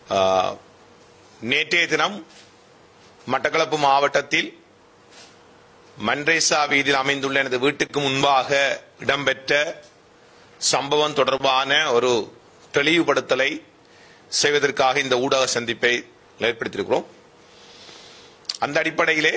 ஆஹ், நேற்றைய தினம் மட்டக்களப்பு மாவட்டத்தில் மன்ரேசா வீதியில் அமைந்துள்ள எனது வீட்டுக்கு முன்பாக இடம்பெற்ற சம்பவம் தொடர்பான ஒரு தெளிவுபடுத்தலை செய்வதற்காக இந்த ஊடக சந்திப்பை ஏற்படுத்தியிருக்கிறோம் அந்த அடிப்படையிலே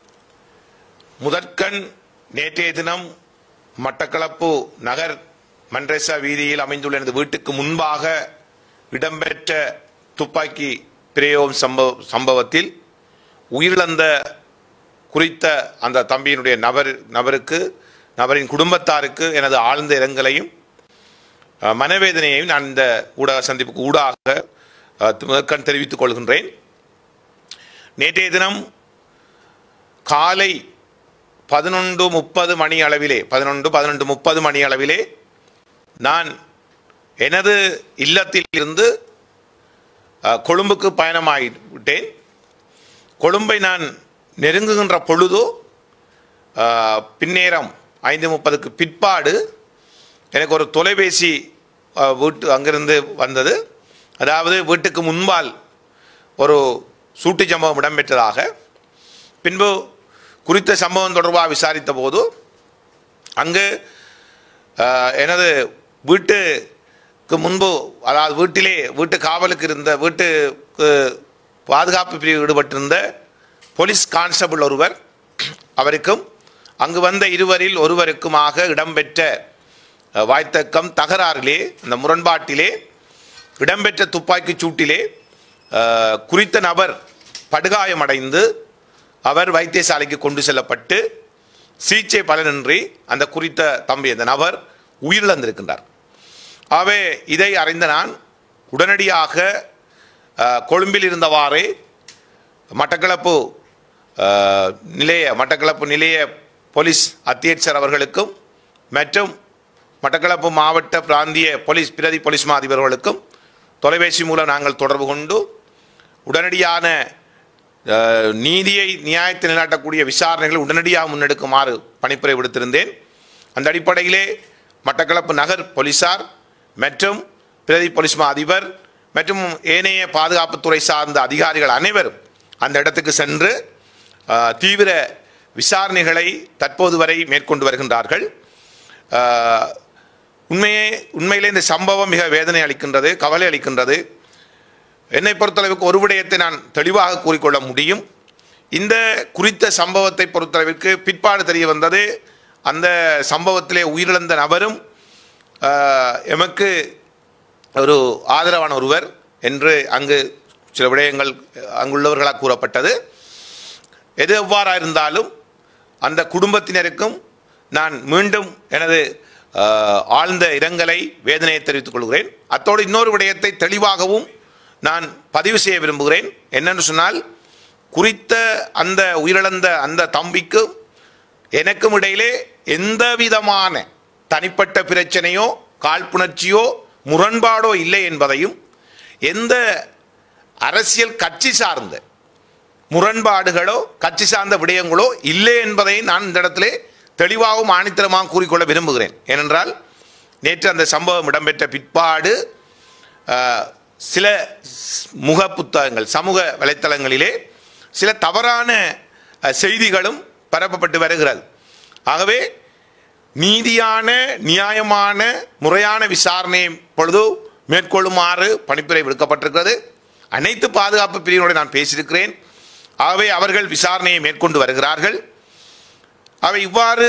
முதற்கண் நேற்றைய தினம் மட்டக்களப்பு நகர் மன்ரேசா வீதியில் அமைந்துள்ள எனது வீட்டுக்கு முன்பாக இடம்பெற்ற துப்பாக்கி பிரயோகம் சம்பவ சம்பவத்தில் உயிரிழந்த குறித்த அந்த தம்பியினுடைய நபர் நபருக்கு நபரின் குடும்பத்தாருக்கு எனது ஆழ்ந்த இரங்கலையும் அஹ், மனவேதனையையும் நான் இந்த ஊடக சந்திப்புக்கு ஊடாக அஹ், முதற்கண் தெரிவித்துக் கொள்கின்றேன் நேற்றைய தினம் காலை பதினொன்று முப்பது மணி அளவிலே பதினொன்று பதினொன்று முப்பது மணி அளவிலே நான் எனது இல்லத்தில் இருந்து அஹ், கொழும்புக்கு பயணமாகி விட்டேன் கொழும்பை நான் நெருங்குகின்ற பொழுதோ அஹ், பின்னேரம் ஐந்து முப்பதுக்கு பிற்பாடு எனக்கு ஒரு தொலைபேசி அஹ், வீட்டு அங்கிருந்து வந்தது அதாவது வீட்டுக்கு முன்பால் ஒரு சூட்டு சம்பவம் இடம்பெற்றதாக பின்பு குறித்த சம்பவம் தொடர்பாக விசாரித்த போது அங்கு அஹ், எனது வீட்டுக்கு முன்பு அதாவது வீட்டிலே வீட்டு காவலுக்கு இருந்த வீட்டுக்கு பாதுகாப்பு பிரிவு ஈடுபட்டிருந்த போலீஸ் கான்ஸ்டபிள் ஒருவர் அவருக்கும் அங்கு வந்த இருவரில் ஒருவருக்குமாக இடம்பெற்ற அஹ், வாய்த்தக்கம் தகராறிலே அந்த முரண்பாட்டிலே இடம்பெற்ற துப்பாக்கிச் சூட்டிலே அஹ், குறித்த நபர் படுகாயமடைந்து அவர் வைத்தியசாலைக்கு கொண்டு செல்லப்பட்டு சிகிச்சை பலனின்றி அந்த குறித்த தம்பி அந்த நபர் உயிரிழந்திருக்கின்றார் ஆகவே இதை அறிந்த நான் உடனடியாக அஹ், கொழும்பில் இருந்தவாறே மட்டக்களப்பு அஹ், நிலைய மட்டக்களப்பு நிலைய போலீஸ் அத்தியட்சர் அவர்களுக்கும் மற்றும் மட்டக்களப்பு மாவட்ட பிராந்திய போலீஸ் பிரதி போலீஸ் மா அதிபர்களுக்கும் தொலைபேசி மூலம் நாங்கள் தொடர்பு கொண்டு உடனடியான அஹ், நீதியை நியாயத்தை நிலைநாட்டக்கூடிய விசாரணைகளை உடனடியாக முன்னெடுக்குமாறு பணிப்புரை விடுத்திருந்தேன் அந்த அடிப்படையிலே மட்டக்களப்பு நகர் போலீசார் மற்றும் பிரதி போலீஸ் மா அதிபர் மற்றும் ஏனைய பாதுகாப்புத்துறை சார்ந்த அதிகாரிகள் அனைவரும் அந்த இடத்துக்கு சென்று அஹ், தீவிர விசாரணைகளை தற்போது வரை மேற்கொண்டு வருகின்றார்கள் அஹ், உண்மையே உண்மையிலே இந்த சம்பவம் மிக வேதனை அளிக்கின்றது கவலை அளிக்கின்றது என்னை பொறுத்தளவுக்கு ஒரு விடயத்தை நான் தெளிவாக கூறிக்கொள்ள முடியும் இந்த குறித்த சம்பவத்தை பொறுத்தளவிற்கு பிற்பாடு தெரிய வந்தது அந்த சம்பவத்திலே உயிரிழந்த நபரும் ஆஹ், எமக்கு ஒரு ஆதரவான ஒருவர் என்று அங்கு சில விடயங்கள் அங்குள்ளவர்களாக கூறப்பட்டது எது எவ்வாறாக இருந்தாலும் அந்த குடும்பத்தினருக்கும் நான் மீண்டும் எனது ஆஹ், ஆழ்ந்த இரங்கலை வேதனையை தெரிவித்துக் கொள்கிறேன் அத்தோடு இன்னொரு விடயத்தை தெளிவாகவும் நான் பதிவு செய்ய விரும்புகிறேன் என்னென்னு சொன்னால் குறித்த அந்த உயிரிழந்த அந்த தம்பிக்கும் எனக்கும் இடையிலே எந்த விதமான தனிப்பட்ட பிரச்சனையோ காழ்ப்புணர்ச்சியோ முரண்பாடோ இல்லை என்பதையும் எந்த அரசியல் கட்சி சார்ந்த முரண்பாடுகளோ கட்சி சார்ந்த விடயங்களோ இல்லை என்பதை நான் இந்த இடத்திலே தெளிவாகவும் ஆணித்தரமாக கூறிக்கொள்ள விரும்புகிறேன் ஏனென்றால் நேற்று அந்த சம்பவம் இடம்பெற்ற பிற்பாடு ஆஹ், சில ஸ்- முக புத்தகங்கள் சமூக வலைத்தளங்களிலே சில தவறான அஹ், செய்திகளும் பரப்பப்பட்டு வருகிறது ஆகவே நீதியான நியாயமான முறையான விசாரணையை பொழுது மேற்கொள்ளுமாறு பணிப்புரை விடுக்கப்பட்டிருக்கிறது அனைத்து பாதுகாப்பு பிரிவினோடு நான் பேசியிருக்கிறேன் ஆகவே அவர்கள் விசாரணையை மேற்கொண்டு வருகிறார்கள் அவை இவ்வாறு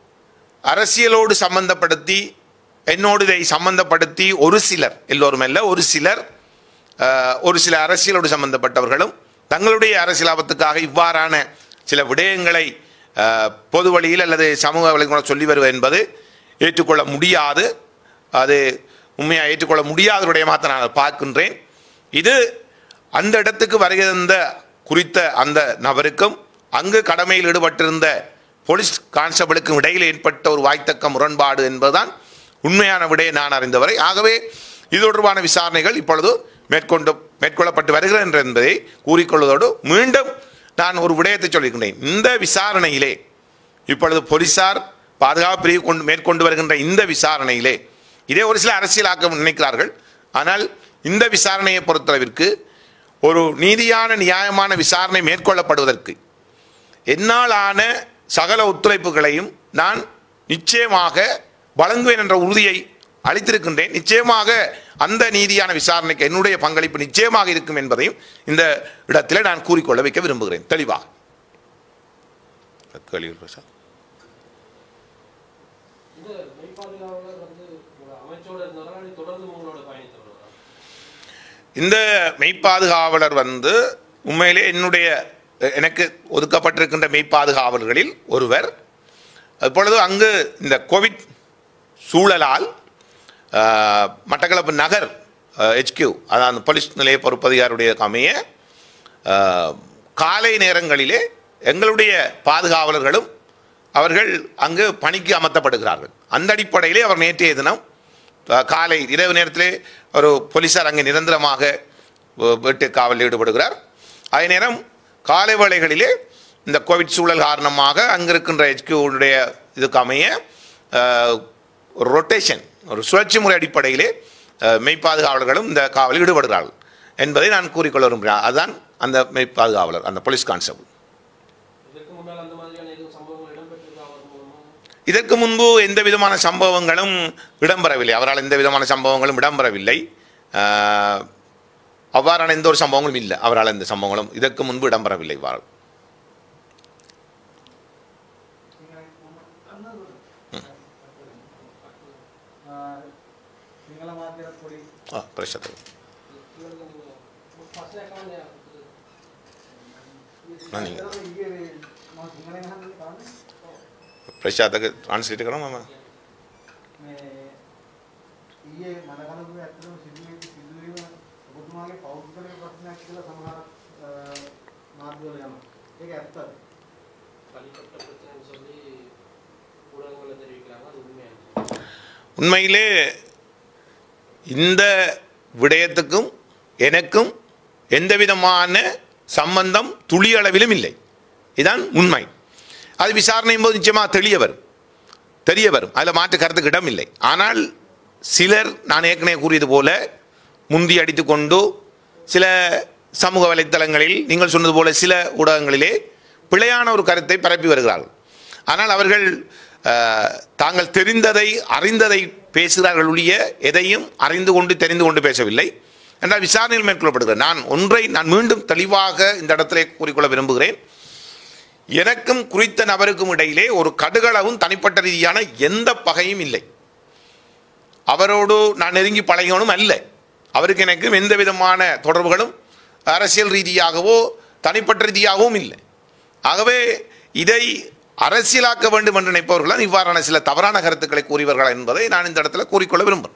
அரசியலோடு சம்பந்தப்படுத்தி என்னோடு இதை சம்பந்தப்படுத்தி ஒரு சிலர் எல்லோரும் அல்ல ஒரு சிலர் அஹ், ஒரு சில அரசியலோடு சம்பந்தப்பட்டவர்களும் தங்களுடைய அரசியல் லாபத்துக்காக இவ்வாறான சில விடயங்களை அஹ், பொது வழியில் அல்லது சமூக வலைக்கூட சொல்லி வருவது என்பது ஏற்றுக்கொள்ள முடியாது அது உண்மையாக ஏற்றுக்கொள்ள முடியாத விடயமாக நான் அதை பார்க்கின்றேன் இது அந்த இடத்துக்கு வருகை தந்த குறித்த அந்த நபருக்கும் அங்கு கடமையில் ஈடுபட்டிருந்த போலீஸ் கான்ஸ்டபிளுக்கும் இடையில் ஏற்பட்ட ஒரு வாய்த்தக்க முரண்பாடு என்பதுதான் உண்மையான விடையை நான் அறிந்தவரை ஆகவே இது தொடர்பான விசாரணைகள் இப்பொழுது மேற்கொண்டு மேற்கொள்ளப்பட்டு வருகிறது என்பதை கூறிக்கொள்வதோடு மீண்டும் நான் ஒரு விடயத்தை சொல்லியிருக்கின்றேன் இந்த விசாரணையிலே இப்பொழுது போலீசார் பாதுகாப்பு பிரிவு கொண்டு மேற்கொண்டு வருகின்ற இந்த விசாரணையிலே இதே ஒரு சில அரசியலாக்க நினைக்கிறார்கள் ஆனால் இந்த விசாரணையை பொறுத்தளவிற்கு ஒரு நீதியான நியாயமான விசாரணை மேற்கொள்ளப்படுவதற்கு என்னால் ஆன சகல ஒத்துழைப்புகளையும் நான் நிச்சயமாக வழங்குவேன் என்ற உறுதியை அளித்திருக்கின்றேன் நிச்சயமாக அந்த நீதியான விசாரணைக்கு என்னுடைய பங்களிப்பு நிச்சயமாக இருக்கும் என்பதையும் இந்த இடத்திலே நான் கூறிக்கொள்ள வைக்க விரும்புகிறேன் தெளிவாக கேள்வி பிரசாத் இந்த மெய்ப்பாதுகாவலர் வந்து ஒரு அமைச்சோட இருந்தாரா இல்லை தொடர்ந்து உங்களோட பயணித்தவர்களா இந்த மெய்ப்பாதுகாவலர் வந்து உண்மையிலே என்னுடைய எனக்கு ஒதுக்கப்பட்டிருக்கின்ற மெய்ப்பாதுகாவலர்களில் ஒருவர் அப்பொழுது அங்கு இந்த கோவிட் சூழலால் ஆஹ், மட்டக்களப்பு நகர் ஹெச்கியூ அதான் அந்த போலீஸ் நிலைய பொறுப்பதிகாருடைய அமைய ஆஹ், காலை நேரங்களிலே எங்களுடைய பாதுகாவலர்களும் அவர்கள் அங்கு பணிக்கு அமர்த்தப்படுகிறார்கள் அந்த அடிப்படையிலே அவர் நேற்றைய தினம் அஹ், காலை இரவு நேரத்திலே ஒரு போலீசார் அங்கே நிரந்தரமாக அஹ், வீட்டு காவலில் ஈடுபடுகிறார் அதே நேரம் காலை வேளைகளிலே இந்த கோவிட் சூழல் காரணமாக அங்கே இருக்கின்ற ஹெச்கியூடைய இதுக்கு அமைய அஹ், ஒரு ரொட்டேஷன் ஒரு சுழற்சி முறை அடிப்படையிலே அஹ், மெய்ப்பாதுகாவலர்களும் இந்த காவலில் ஈடுபடுகிறார்கள் என்பதை நான் கூறிக்கொள்ள விரும்புகிறேன் அதுதான் அந்த மெய்ப்பாதுகாவலர் அந்த போலீஸ் கான்ஸ்டபிள் இதற்கு முன்னால் அந்த மாதிரியான எதுவும் சம்பவங்கள் இடம்பெற்றிருக்கா அவர் மூலமா இதற்கு முன்பு எந்த விதமான சம்பவங்களும் இடம்பெறவில்லை அவரால் எந்த விதமான சம்பவங்களும் இடம்பெறவில்லை ஆஹ், அவ்வாறான எந்த ஒரு சம்பவங்களும் இல்லை அவரால் எந்த சம்பவங்களும் இதற்கு முன்பு இடம்பெறவில்லை இவ்வாறு සිංහල මාධ්‍යයක් පොඩි ஆ, பிரசாத் இவருக்கு நீங்க ஃபர்ஸ்ட் அக்கௌண்ட் நான் நீங்க ඇතරම ඊයේ මම සිංහලෙන් අහන්නේ කාන්නේ பிரசாத்துக்கு டிரான்ஸ்லேட் කරනවා මම මේ ඊයේ මනකලුවේ ඇත්තටම සිදුවේ සිදුවීම ඔබතුමාගේ පෞද්ගලික ප්‍රශ්නයක් කියලා සමහර මාධ්‍යවල යනවා ඒක ඇත්තද தனிப்பட்ட பிரச்சனைன்னு சொல்லி ஊடகங்களை தெரிவிக்கிறாங்க அது உண்மையான உண்மையிலே இந்த விடயத்துக்கும் எனக்கும் எந்த விதமான சம்பந்தம் துளி அளவிலும் இல்லை இதான் உண்மை அது விசாரணையும் போது நிச்சயமாக தெளிய வரும் தெரிய வரும் அதில் மாற்று கருத்துக்கு இடம் இல்லை ஆனால் சிலர் நான் ஏற்கனவே கூறியது போல முந்தி அடித்துக்கொண்டு சில சமூக வலைத்தளங்களில் நீங்கள் சொன்னது போல சில ஊடகங்களிலே பிழையான ஒரு கருத்தை பரப்பி வருகிறார்கள் ஆனால் அவர்கள் அஹ், தாங்கள் தெரிந்ததை அறிந்ததை பேசுகிறார்கள் ஒழிய எதையும் அறிந்து கொண்டு தெரிந்து கொண்டு பேசவில்லை என்றால் விசாரணையில் மேற்கொள்ளப்படுகிறது நான் ஒன்றை நான் மீண்டும் தெளிவாக இந்த இடத்திலே கூறிக்கொள்ள விரும்புகிறேன் எனக்கும் குறித்த நபருக்கும் இடையிலே ஒரு கடுகளவும் தனிப்பட்ட ரீதியான எந்த பகையும் இல்லை அவரோடு நான் நெருங்கி பழகியவனும் அல்ல அவருக்கு எனக்கும் எந்த விதமான தொடர்புகளும் அரசியல் ரீதியாகவோ தனிப்பட்ட ரீதியாகவும் இல்லை ஆகவே இதை அரசியலாக்க வேண்டும் என்று நினைப்பவர்கள் இவ்வாறான சில தவறான கருத்துக்களை கூறியவர்கள் என்பதை நான் இந்த இடத்துல கூறிக்கொள்ள விரும்புகிறேன்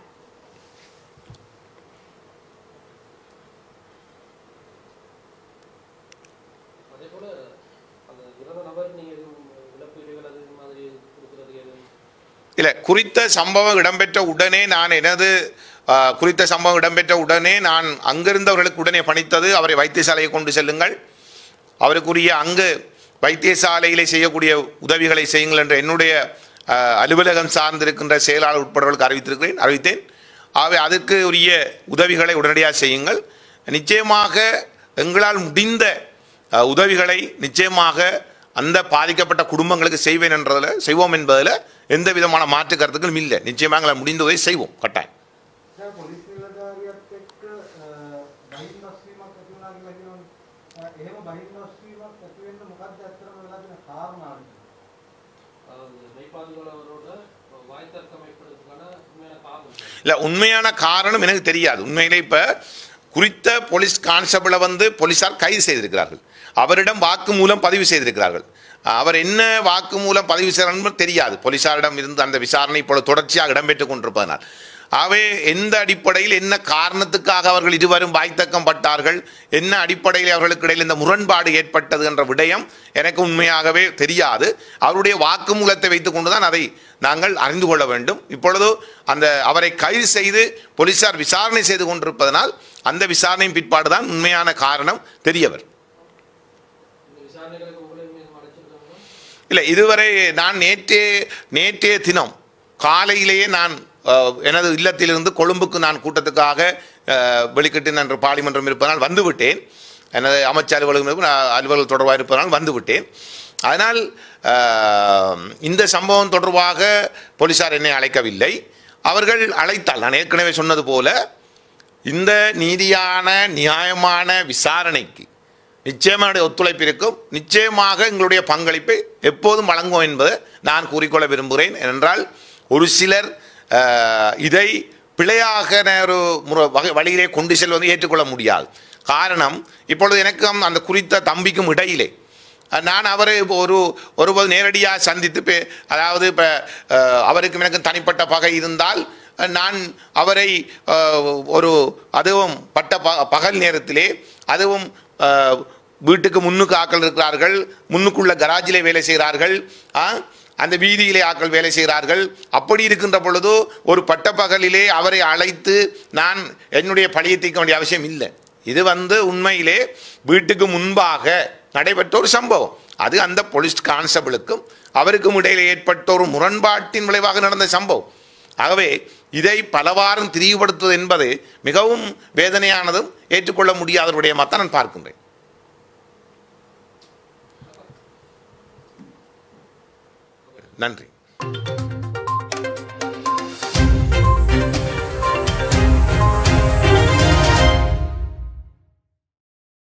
அதே போல அந்த இறந்த நபர் நீங்க எதுவும் இழப்பீடுகள் அது மாதிரி கொடுக்கறது எதுவும் இல்லை குறித்த சம்பவம் இடம்பெற்ற உடனே நான் எனது ஆ, குறித்த சம்பவம் இடம்பெற்ற உடனே நான் அங்கிருந்தவர்களுக்கு உடனே பணித்தது அவரை வைத்தியசாலையை கொண்டு செல்லுங்கள் அவருக்குரிய அங்கு வைத்தியசாலையிலே செய்யக்கூடிய உதவிகளை செய்யுங்கள் என்ற என்னுடைய ஆ, அலுவலகம் சார்ந்திருக்கின்ற செயலாளர் உட்படவர்களுக்கு அறிவித்திருக்கிறேன் அறிவித்தேன் ஆகவே அதற்கு உரிய உதவிகளை உடனடியாக செய்யுங்கள் நிச்சயமாக எங்களால் முடிந்த ஆ, உதவிகளை நிச்சயமாக அந்த பாதிக்கப்பட்ட குடும்பங்களுக்கு செய்வேன் என்றதில் செய்வோம் என்பதில் எந்த விதமான மாற்று கருத்துக்களும் இல்லை நிச்சயமாக எங்களால் முடிந்த உதவி செய்வோம் கட்டாயம் දැන් පොලිස් නිලධාරියත් එක්ක බහින් නොස්වීමක් ඇති වුණා කියලා කියනවනේ. අ, එහෙම බහින් නොස්වීමක් ඇති වෙන්න මොකක්ද ඇත්තටම වෙලා තියෙන කාරණාව? அதாவது மெய்ப்பாதுகாவலரோட வாய்த்தர்க்கம் ஏற்படுறதுக்கான உண்மையான காரணம் இல்லை உண்மையான காரணம் எனக்கு தெரியாது உண்மையிலே இப்போ குறித்த போலீஸ் கான்ஸ்டபிளை வந்து போலீஸார் கைது செய்திருக்கிறார்கள் அவரிடம் வாக்குமூலம் பதிவு செய்திருக்கிறார்கள் அவர் என்ன வாக்குமூலம் பதிவு செய்கிறார் என்பது தெரியாது போலீசாரிடம் இருந்து அந்த விசாரணை இப்பொழுது தொடர்ச்சியாக இடம்பெற்றுக் கொண்டிருப்பதனால் ஆகவே எந்த அடிப்படையில் என்ன காரணத்துக்காக அவர்கள் இருவரும் வாய்த்தக்கம் பட்டார்கள் என்ன அடிப்படையில் அவர்களுக்கு இடையில் இந்த முரண்பாடு ஏற்பட்டது என்ற விடயம் எனக்கு உண்மையாகவே தெரியாது அவருடைய வாக்குமூலத்தை வைத்துக்கொண்டு தான் அதை நாங்கள் அறிந்து கொள்ள வேண்டும் இப்பொழுது அந்த அவரை கைது செய்து போலீசார் விசாரணை செய்து கொண்டிருப்பதனால் அந்த விசாரணையின் பிற்பாடு தான் உண்மையான காரணம் தெரியவர் இந்த விசாரணைகளுக்கு உங்களை மீது அழைச்சிருக்காங்க இல்லை இதுவரை நான் நேற்றே நேற்றைய தினம் காலையிலேயே நான் அஹ், எனது இல்லத்திலிருந்து கொழும்புக்கு நான் கூட்டத்துக்காக அஹ், வெளிக்கிட்டு நான் பாலிமன்றம் இருப்பதனால் வந்துவிட்டேன் எனது அமைச்சர் அலுவலகம் இருப்ப- நான் அலுவலகம் தொடர்பாக இருப்பதனால் வந்துவிட்டேன் அதனால் அஹ், இந்த சம்பவம் தொடர்பாக போலீசார் என்னை அழைக்கவில்லை அவர்கள் அழைத்தால் நான் ஏற்கனவே சொன்னது போல இந்த நீதியான நியாயமான விசாரணைக்கு நிச்சயமான ஒத்துழைப்பு இருக்கும் நிச்சயமாக எங்களுடைய பங்களிப்பை எப்போதும் வழங்குவோம் என்பதை நான் கூறிக்கொள்ள விரும்புகிறேன் ஏனென்றால் ஒரு சிலர் அஹ், இதை பிழையாக ஒரு முறை வகை வழியிலே கொண்டு செல்வதை ஏற்றுக்கொள்ள முடியாது காரணம் இப்பொழுது எனக்கும் அந்த குறித்த தம்பிக்கும் இடையிலே அஹ், நான் அவரை இப்போ ஒரு ஒருபோது நேரடியாக சந்தித்து பே- அதாவது இப்போ அவருக்கு எனக்கு தனிப்பட்ட பகை இருந்தால் அஹ், நான் அவரை அஹ், ஒரு அதுவும் பட்ட ப பகல் நேரத்திலே அதுவும் அஹ், வீட்டுக்கு முன்னுக்கு ஆட்கள் இருக்கிறார்கள் முன்னுக்குள்ள கராஜிலே வேலை செய்கிறார்கள் ஆ? அந்த வீதியிலே ஆட்கள் வேலை செய்கிறார்கள் அப்படி இருக்கின்ற பொழுது ஒரு பட்டப்பகலிலே அவரை அழைத்து நான் என்னுடைய பழியை தீர்க்க வேண்டிய அவசியம் இல்லை இது வந்து உண்மையிலே வீட்டுக்கு முன்பாக நடைபெற்ற ஒரு சம்பவம் அது அந்த போலீஸ் கான்ஸ்டபிளுக்கும் அவருக்கும் இடையில ஏற்பட்ட ஒரு முரண்பாட்டின் விளைவாக நடந்த சம்பவம் ஆகவே இதை பலவாறும் திரிவுபடுத்துவது என்பது மிகவும் வேதனையானதும் ஏற்றுக்கொள்ள முடியாத விடயமாக தான் நான் பார்க்கின்றேன் நன்றி